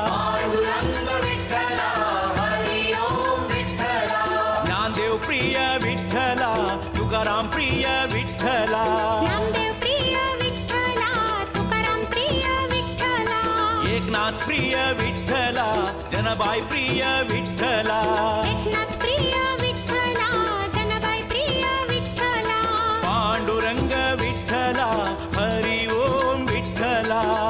ಜ್ಞಾನದೇವ್ ಪ್ರಿಯ ವಿಠಲ ತುಕಾರಾಮ್ ಪ್ರಿಯ ವಿಠಲ ನಮ್ದೇವ್ ಪ್ರಿಯ ವಿಠಲ ತುಕಾರಾಮ್ ಪ್ರಿಯ ವಿಠಲ ಏಕನಾಥ್ ಪ್ರಿಯ ವಿಠಲ ಜನಬಾಯಿ ಪ್ರಿಯ ವಿಠಲ ಏಕನಾಥ್ ಪ್ರಿಯ ವಿಠಲ ಜನಬಾಯಿ ಪ್ರಿಯ ವಿಠಲ ಪಾಂಡುರಂಗ ವಿಠಲ ಹರಿ ಓಂ ವಿಠಲ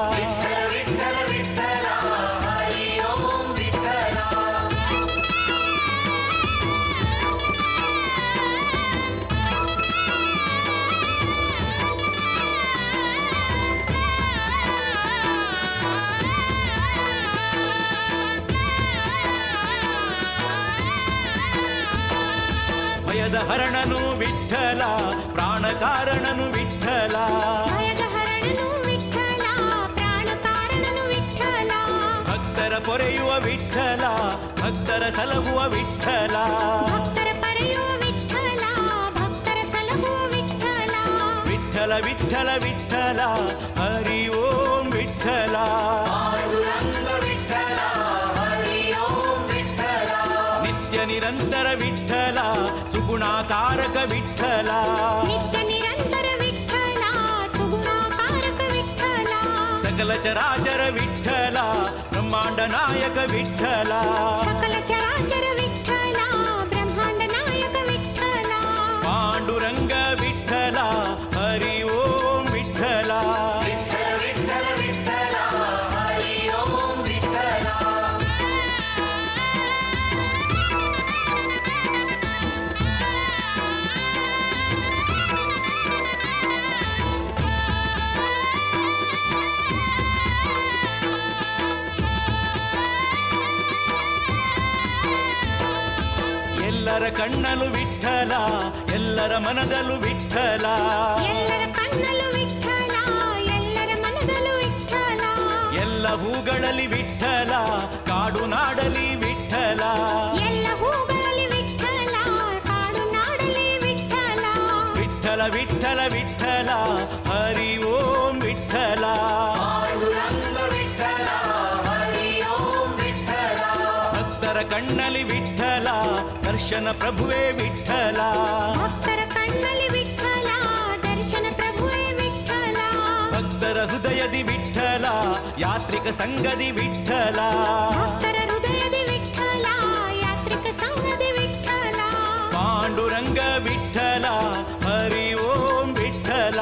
ಭಯದ ಹರಣನು ವಿಠಲ ಪ್ರಾಣಕಾರಣನು ವಿಠಲ ಭಯದ ಹರಣನು ವಿಠಲ ಪ್ರಾಣ ಕಾರಣನು ವಿಠಲ ಭಕ್ತರ ಪೊರೆಯುವ ವಿಠಲ ಭಕ್ತರ ಸಲಹುವ ವಿಠಲ ಭಕ್ತರ ಪರೆಯುವ ವಿಠಲ ಭಕ್ತರ ಸಲಹುವ ವಿಠಲ ವಿಠಲ ವಿಠಲ ವಿಠಲ ಹರಿ ಓಂ ವಿಠಲ ನಿತ್ಯ ನಿರಂತರ ವಿಠಲ ಸುಗುಣಾಕಾರಕ ವಿಠಲ ನಿತ್ಯ ನಿರಂತರ ವಿಠಲ ಸುಗುಣಾಕಾರಕ ವಿಠಲ ಸಕಲ ಚರಾಚರ ವಿಠಲ ಬ್ರಹ್ಮಾಂಡ ನಾಯಕ ವಿಠಲ ಸಕಲ ಚರಾಚರ ವಿಠಲ ಬ್ರಹ್ಮಾಂಡ ನಾಯಕ ವಿಠಲ ಪಾಂಡುರಂಗ ವಿಠಲ ಹರಿ ಓಂ ವಿಠಲ ಎಲ್ಲರ ಕಣ್ಣಲು ವಿಠಲ ಎಲ್ಲರ ಮನದಲು ವಿಠಲ ಎಲ್ಲರ ಕಣ್ಣಲು ವಿಠಲ ಎಲ್ಲರ ಮನದಲ್ಲೂ ವಿಠಲ ಎಲ್ಲ ಹೂಗಳಲ್ಲಿ ವಿಠಲ ಕಾಡು ನಾಡಲಿ ವಿಠಲ ಎಲ್ಲ ಹೂಗಳಲ್ಲಿ ವಿಠಲ ಕಾಡು ನಾಡಲಿ ವಿಠಲ ವಿಠಲ ವಿಠಲ ವಿಠಲ ಹರಿ ಓಂ ವಿಠಲ ಭಕ್ತರ ಕಣ್ಣಲಿ ವಿಠಲ ದರ್ಶನ ಪ್ರಭುವೇ ವಿಠಲ ಭಕ್ತರ ಕಣ್ಣಲ್ಲಿ ವಿಠಲ ದರ್ಶನ ಪ್ರಭುವೇ ವಿಠಲ ಭಕ್ತರ ಹೃದಯದಿ ವಿಠಲ ಯಾತ್ರಿಕ ಸಂಗದಿ ವಿಠಲ ಭಕ್ತರ ಹೃದಯದಿ ವಿಠಲ ಯಾತ್ರಿಕ ಸಂಘದಿ ವಿಠಲ ಪಾಂಡುರಂಗ ವಿಠಲ ಹರಿ ಓಂ ವಿಠಲ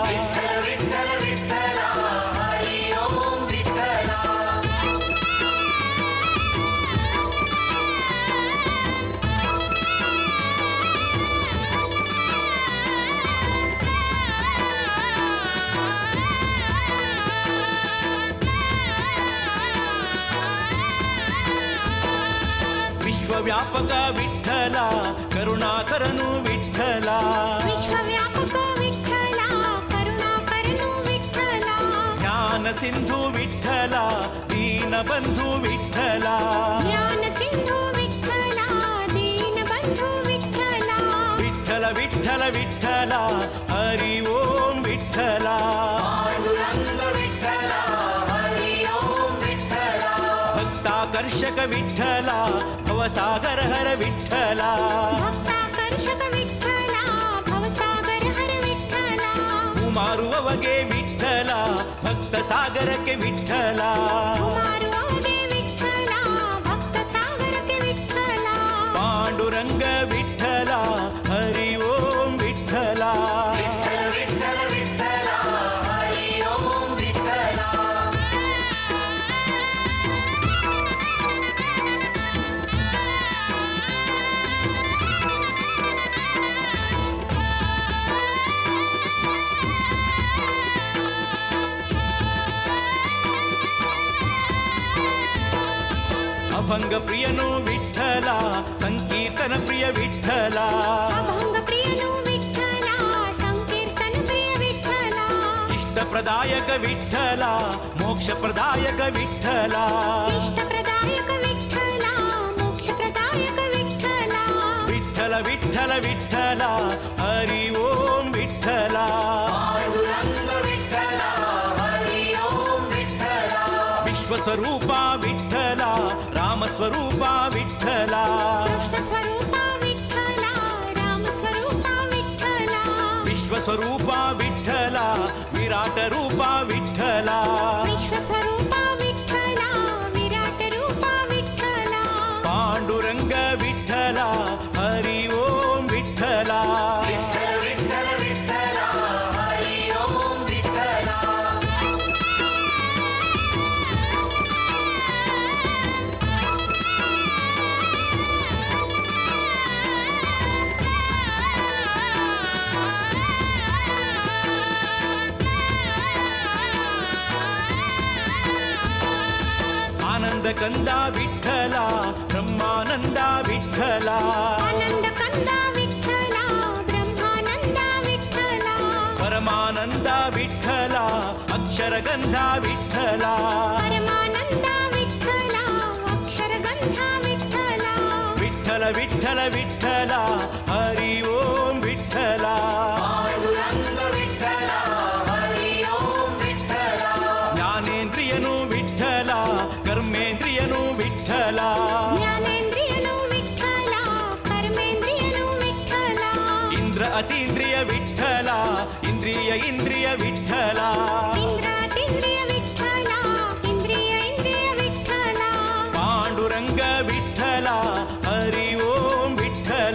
ವಿಶ್ವವ್ಯಾಪಕ ವಿಠಲ ಕರುಣಾಕರನು ವಿಠಲ ವಿಶ್ವವ್ಯಾಪಕ ವಿಠಲ ಕರುಣಾಕರನು ವಿಠಲ ಜ್ಞಾನ ಸಿಂಧು ವಿಠಲ ದೀನ ಬಂಧು ವಿಠಲ ಜ್ಞಾನ ಸಿಂಧು ವಿಠಲ ದೀನ ಬಂಧು ವಿಠಲ ವಿಠಲ ವಿಠಲ ವಿಠಲ ಹರಿ ಓಂ ವಿಠಲ ಪಾಂಡುರಂಗ ವಿಠಲ विठ्ठला भवसागर हर विठ्ठला ಭಕ್ತಾಕರ್ಷಕ ವಿಠಲ ಭವಸಾಗರ ಹರ ವಿಠಲ ಮಾರುವವಗೆ ವಿಠ್ಠಲ ಭಕ್ತ ಸಾಗರಕ್ಕೆ ವಿಠ್ಠಲ ಕುಮಾರುವಗೆ ವಿಠಲ ಭಕ್ತ ಸಾಗರಕ್ಕೆ ವಿಠಲ ಪಾಂಡುರಂಗ ವಿಠ್ಠಲ ಹರಿ ಓಂ ವಿಠ್ಠಲ ಅಭಂಗ ಪ್ರಿಯನು ವಿಠ್ಠಲ ಸಂಕೀರ್ತನ ಪ್ರಿಯ ವಿಠ್ಠಲ ಅಭಂಗ ಪ್ರಿಯನು ವಿಠಲ ಸಂಕೀರ್ತನ ಪ್ರಿಯ ವಿಠಲ ಇಷ್ಟಪ್ರದಾಯಕ ವಿಠ್ಠಲ ಮೋಕ್ಷ ಪ್ರದಾಯಕ ವಿಠ್ಠಲ ಇಷ್ಟ ಪ್ರದಾಯಕ ವಿಠಲ ಮೋಕ್ಷ ಪ್ರದಾಯಕ ವಿಠಲ ವಿಠ್ಠಲ ವಿಠ್ಠಲ ವಿಠ್ಠಲ ಹರಿ ಓಂ ವಿಠ್ಠಲ ವಿಶ್ವಸ್ವರೂಪ ವಿಠ್ಠಲ ರಾಮಸ್ವರೂಪ ವಿಠ್ಠಲ ಕೃಷ್ಣ ಸ್ವರೂಪ ವಿಠಲ ರಾಮ ಸ್ವರೂಪ ವಿಠಲ ವಿಶ್ವಸ್ವರೂಪ ವಿಠ್ಠಲ ವಿರಾಟ ರೂಪ ವಿಠ್ಠಲ ವಿಶ್ವ ಸ್ವರೂಪ ವಿಠಲ ವಿರಾಟ ರೂಪ ವಿಠಲ ಪಾಂಡುರಂಗ ವಿಠ್ಠಲ ಹರಿ ಓಂ ವಿಠ್ಠಲ ಆನಂದ ಕಂದ ವಿಠ್ಠಲ ಬ್ರಹ್ಮಾನಂದ ವಿಠ್ಠಲ ಆನಂದ ಕಂದ ವಿಠಲ ಬ್ರಹ್ಮಾನಂದ ವಿಠಲ ಪರಮಾನಂದ ವಿಠ್ಠಲ ಅಕ್ಷರಗಂಧ ವಿಠ್ಠಲ ಪರಮಾನಂದ ವಿಠಲ ಅಕ್ಷರ ಗಂಧ ವಿಠಲ ವಿಠ್ಠಲ ವಿಠ್ಠಲ ವಿಠ್ಠಲ ಹರಿ ಓಂ ವಿಠ್ಠಲ ಜ್ಞಾನೇಂದ್ರಿಯನು ವಿಠ್ಠಲ ಕರ್ಮೇಂದ್ರಿಯನು ವಿಠ್ಠಲ ಜ್ಞಾನೇಂದ್ರಿಯನು ವಿಠಲ ಕರ್ಮೇಂದ್ರಿಯನು ವಿಠಲ ಇಂದ್ರ ಅತೀಂದ್ರಿಯ ವಿಠ್ಠಲ ಇಂದ್ರಿಯ ಇಂದ್ರಿಯ ವಿಠ್ಠಲ ಇಂದ್ರಾತೀಂದ್ರಿಯ ವಿಠಲ ಇಂದ್ರಿಯ ಇಂದ್ರಿಯ ವಿಠಲ ಪಾಂಡುರಂಗ ವಿಠ್ಠಲ ಹರಿ ಓಂ ವಿಠ್ಠಲ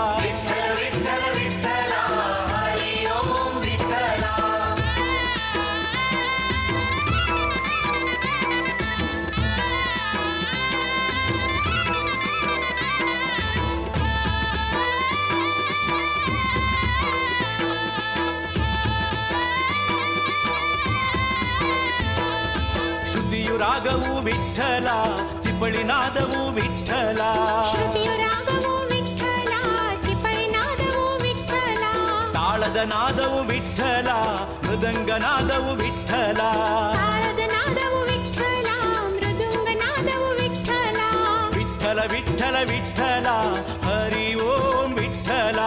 ಶ್ರುತಿಯು ರಾಗವು ವಿಠ್ಠಲ ಚಿಪ್ಪಳಿನಾದವು ವಿಠ್ಠಲ ಶ್ರುತಿಯು ರಾಗವು ವಿಠಲ ಚಿಪಳಿನಾದವು ವಿಠಲ ತಾಳದ ನಾದವು ವಿಠ್ಠಲ ಮೃದಂಗನಾದವು ವಿಠ್ಠಲ ತಾಳದ ನಾದವು ವಿಠಲ ಮೃದುಂಗನಾದವು ವಿಠಲ ವಿಠ್ಠಲ ವಿಠ್ಠಲ ವಿಠ್ಠಲ ಹರಿ ಓಂ ವಿಠ್ಠಲ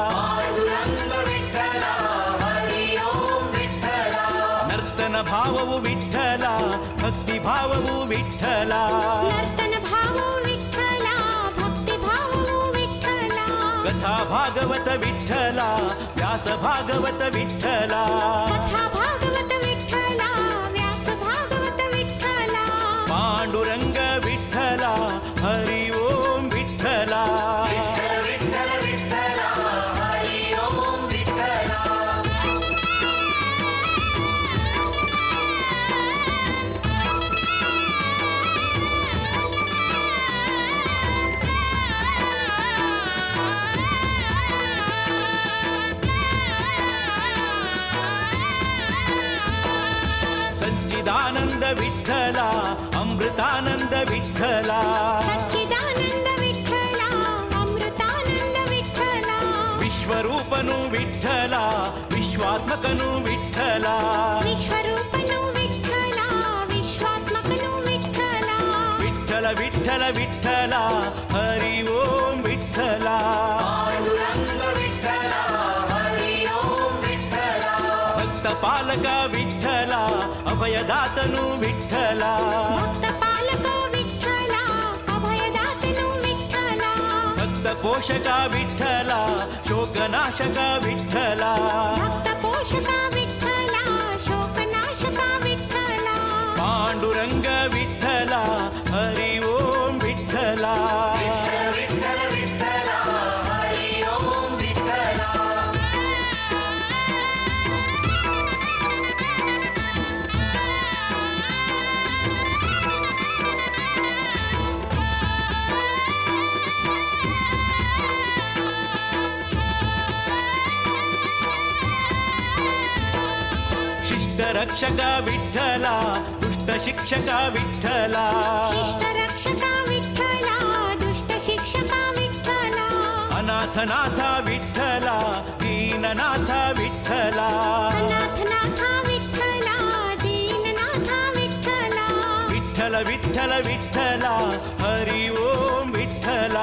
ನರ್ತನ ಭಾವವು ವಿಠ್ಠಲ ಭಕ್ತಿ ಭಾವವು ವಿಠ್ಠಲ ನರ್ತನ ಭಾವವು ವಿಠಲ ಭಕ್ತಿ ಭಾವವು ವಿಠಲ ಕಥಾ ಭಾಗವತ ವಿಠ್ಠಲ ವ್ಯಾಸ ಭಾಗವತ ವಿಠ್ಠಲ ಕಥಾ ಭಾಗವತ ವಿಠಲ ವ್ಯಾಸ ಭಾಗವತ ವಿಠಲ ಪಾಂಡುರಂಗ ವಿಠ್ಠಲ ಹರಿ ಓಂ ವಿಠ್ಠಲ ಸಚ್ಚಿದಾನಂದ ವಿಠ್ಠಲ ಅಮೃತಾನಂದ ವಿಠ್ಠಲ ಸಚ್ಚಿದಾನಂದ ವಿಠಲ ಅಮೃತಾನಂದ ವಿಠಲ ವಿಶ್ವರೂಪನು ವಿಠ್ಠಲ ವಿಶ್ವಾತ್ಮಕನು ವಿಠ್ಠಲ ವಿಶ್ವರೂಪನು ವಿಠಲ ವಿಶ್ವಾತ್ಮಕನು ವಿಠಲ ವಿಠ್ಠಲ ವಿಠ್ಠಲ ವಿಠ್ಠಲ ಹರಿ ಓಂ ವಿಠ್ಠಲ ಭಕ್ತ ಪಾಲಕ ವಿಠ್ಠಲ ಅಭಯದಾತನು ವಿಠ್ಠಲ ಭಕ್ತ ಪಾಲಕ ವಿಠಲ ಪೋಷಕ ವಿಠಲ ಶೋಕನಾಶಕ ವಿಠಲ ಭಕ್ತ ಪೋಷಕ ವಿಠಲ ಶೋಕನಾಶಕ ವಿಠಲ ಪಾಂಡುರಂಗ ವಿಠಲ ಹರಿ ಓಂ ವಿಠಲ ಶಿಷ್ಟ ರಕ್ಷಕ ವಿಠಲ ದುಷ್ಟ ಶಿಕ್ಷಕ ವಿಠಲ ಶಿಷ್ಟ ರಕ್ಷಕ ವಿಠಲ ದುಷ್ಟ ಶಿಕ್ಷಕ ವಿಠಲ ಅನಾಥನಾಥ ವಿಠಲ ದೀನನಾಥ ವಿಠಲ ಅನಾಥನಾಥ ವಿಠಲ ದೀನನಾಥ ವಿಠಲ ವಿಠಲ ವಿಠಲ ವಿಠಲ ಹರಿ ಓಂ ವಿಠಲ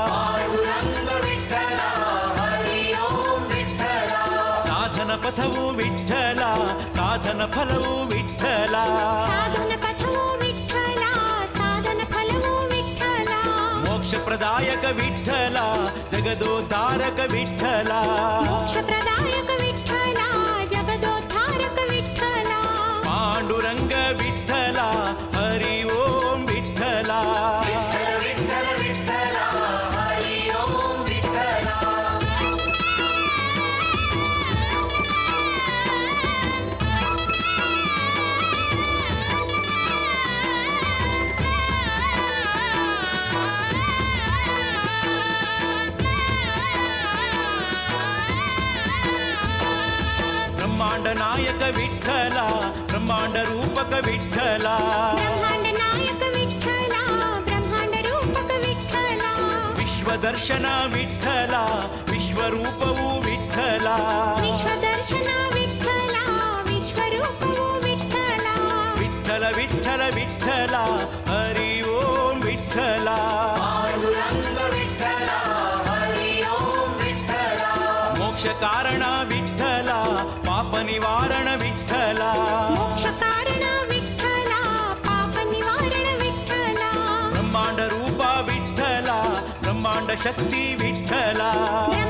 ಸಾಧನ ಪಥವು ವಿಠಲ ಸಾಧನ ಫಲವು ವಿಠಲ ಸಾಧನ ಪಥವು ವಿಠಲ ಸಾಧನ ಫಲವು ವಿಠಲ ಮೋಕ್ಷ ಪ್ರದಾಯಕ ವಿಠಲ ಜಗದೋದ್ಧಾರಕ ವಿಠಲ ಮೋಕ್ಷ ಪ್ರದಾಯಕ ವಿಠಲ ಜಗದೋದ್ಧಾರಕ ವಿಠಲ ಪಾಂಡುರಂಗ ವಿಠಲ ಹರಿ ಓಂ ವಿಠಲ ಬ್ರಹ್ಮಾಂಡ ನಾಯಕ ವಿಠಲ ಬ್ರಹ್ಮಾಂಡ ರೂಪಕ ವಿಠಲ ಬ್ರಹ್ಮಾಂಡ ನಾಯಕ ವಿಠಲ ಬ್ರಹ್ಮಾಂಡ ರೂಪಕ ವಿಠಲ ವಿಶ್ವದರ್ಶನ ವಿಠಲ ವಿಶ್ವರೂಪವು ವಿಠಲ ವಿಶ್ವದರ್ಶನ ವಿಠಲ ವಿಶ್ವರೂಪವು ವಿಠಲ ವಿಠಲ ವಿಠಲ ವಿಠಲ ಹರಿ ಓಂ ವಿಠಲ ಮೋಕ್ಷ ಕಾರಣ ವಿಠಲ ಪಾಪ ನಿವಾರಣ ವಿಠಲ ಮೋಕ್ಷ ಕಾರಣ ವಿಠಲ ಪಾಪ ನಿವಾರಣ ವಿಠಲ ಬ್ರಹ್ಮಾಂಡ ರೂಪ ವಿಠಲ ಬ್ರಹ್ಮಾಂಡ ಶಕ್ತಿ ವಿಠಲ